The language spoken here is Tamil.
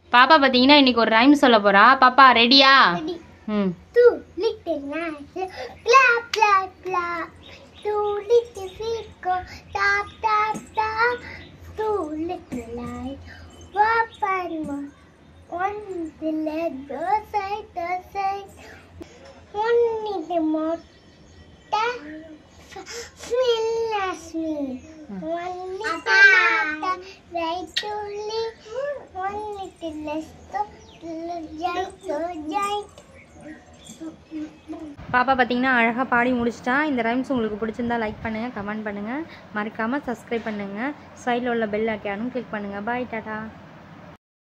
பாப்பா பார்த்தீங்கன்னா இன்னைக்கு ஒரு ரைம் சொல்ல போறா பாப்பா ரெடியா ம் Two little mice, clap, clap, clap. Two little feet go tap, tap, tap. Two little eyes, whop and more. One little leg go side to side. One little more. Tap, smell as me. One little motor, right to leave. One little less to giant to giant. பாப்பா பார்த்தீங்கன்னா அழகாக பாடி முடிச்சிட்டா இந்த ரைம்ஸ் உங்களுக்கு பிடிச்சிருந்தா லைக் பண்ணுங்கள் கமெண்ட் பண்ணுங்கள் மறக்காமல் சப்ஸ்கிரைப் பண்ணுங்கள் சைடில் உள்ள பெல் ஐக்கானும் கிளிக் பண்ணுங்கள் பாய் டாடா